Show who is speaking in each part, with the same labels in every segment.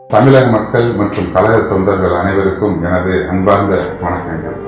Speaker 1: தமிழக மக்கள் மற்றும் கழக தொண்டர்கள் அனைவருக்கும் எனது அன்பார்ந்த வணக்கங்கள்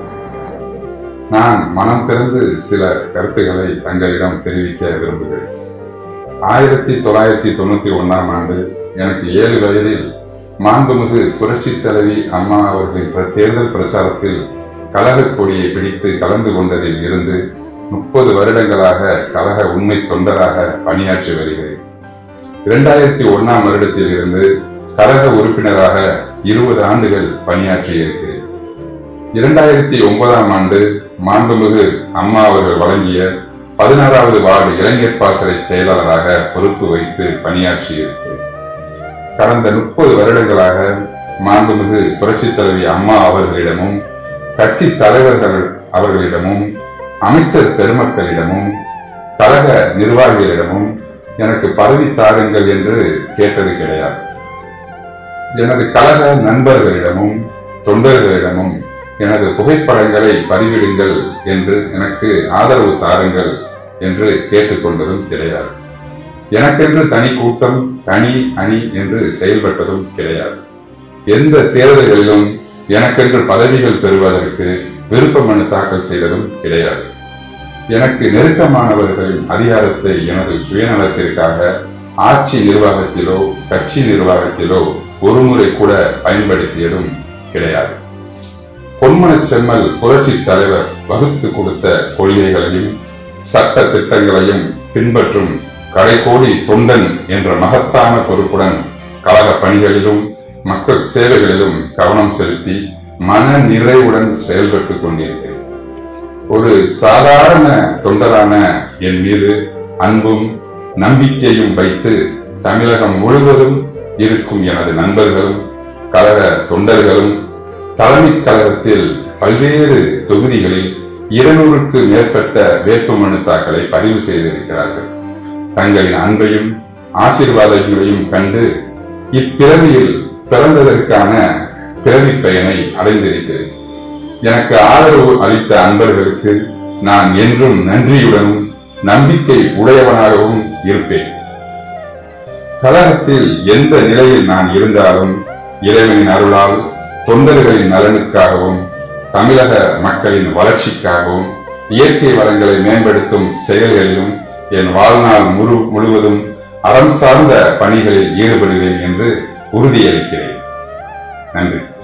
Speaker 1: நான் மனம் திறந்து சில கருத்துக்களை தங்களிடம் தெரிவிக்க விரும்புகிறேன் ஆயிரத்தி தொள்ளாயிரத்தி தொண்ணூத்தி ஒன்னாம் ஆண்டு எனக்கு ஏழு வயதில் மாண்புமிகு புரட்சித் தலைவி அம்மா அவர்களின் பிர- தேர்தல் பிரச்சாரத்தில் கழக கொடியை பிடித்து கலந்து கொண்டதில் இருந்து முப்பது வருடங்களாக கழக உண்மை தொண்டராக பணியாற்றி வருகிறேன் இரண்டாயிரத்தி ஒன்னாம் வருடத்தில் இருந்து கழக உறுப்பினராக இருபது ஆண்டுகள் பணியாற்றி இருக்கிறேன் இரண்டாயிரத்தி ஒன்பதாம் ஆண்டு மாண்புமிகு அம்மா அவர்கள் வழங்கிய பதினாறாவது வார்டு இளைஞர் பாசறை செயலாளராக பொறுப்பு வைத்து பணியாற்றி இருக்கிறேன் கடந்த முப்பது வருடங்களாக மாண்புமிகு புரட்சித் தலைவி அம்மா அவர்களிடமும் கட்சி தலைவர்கள் அவர்களிடமும் அமைச்சர் பெருமக்களிடமும் கழக நிர்வாகிகளிடமும் எனக்கு பதவி தாருங்கள் என்று கேட்டது கிடையாது எனது கழக நண்பர்களிடமும் தொண்டர்களிடமும் எனது புகைப்படங்களை பதிவிடுங்கள் என்று எனக்கு ஆதரவு தாருங்கள் என்று கேட்டுக்கொண்டதும் கிடையாது எனக்கென்று தனி கூட்டம் தனி அணி என்று செயல்பட்டதும் கிடையாது எந்த தேர்தல்களிலும் எனக்கென்று பதவிகள் பெறுவதற்கு விருப்ப மனு தாக்கல் செய்ததும் கிடையாது எனக்கு நெருக்கமானவர்களின் அதிகாரத்தை எனது சுயநலத்திற்காக ஆட்சி நிர்வாகத்திலோ கட்சி நிர்வாகத்திலோ ஒருமுறை கூட பயன்படுத்தியதும் கிடையாது பொன்மனச் செம்மல் புரட்சி தலைவர் வகுத்து கொடுத்த கொள்கைகளையும் சட்ட திட்டங்களையும் பின்பற்றும் கடைக்கோடி தொண்டன் என்ற மகத்தான பொறுப்புடன் கழக பணிகளிலும் மக்கள் சேவைகளிலும் கவனம் செலுத்தி மன நிறைவுடன் செயல்பட்டுக் கொண்டிருக்கிறேன் ஒரு சாதாரண தொண்டரான என் மீது அன்பும் நம்பிக்கையும் வைத்து தமிழகம் முழுவதும் இருக்கும் எனது நண்பர்களும் கழக தொண்டர்களும் தலைமை கழகத்தில் பல்வேறு தொகுதிகளில் இருநூறுக்கு மேற்பட்ட வேட்புமனு தாக்கலை பதிவு செய்திருக்கிறார்கள் தங்களின் அன்பையும் ஆசீர்வாதங்களையும் கண்டு இப்பிறவியில் பிறந்ததற்கான பிறவி பயனை அடைந்திருக்கிறேன் எனக்கு ஆதரவு அளித்த அன்பர்களுக்கு நான் என்றும் நன்றியுடனும் நம்பிக்கை உடையவனாகவும் இருப்பேன் கழகத்தில் எந்த நிலையில் நான் இருந்தாலும் இறைவனின் அருளால் தொண்டர்களின் நலனுக்காகவும் தமிழக மக்களின் வளர்ச்சிக்காகவும் இயற்கை வளங்களை மேம்படுத்தும் செயல்களிலும் என் வாழ்நாள் முழு முழுவதும் அறம் சார்ந்த பணிகளில் ஈடுபடுவேன் என்று உறுதியளிக்கிறேன் நன்றி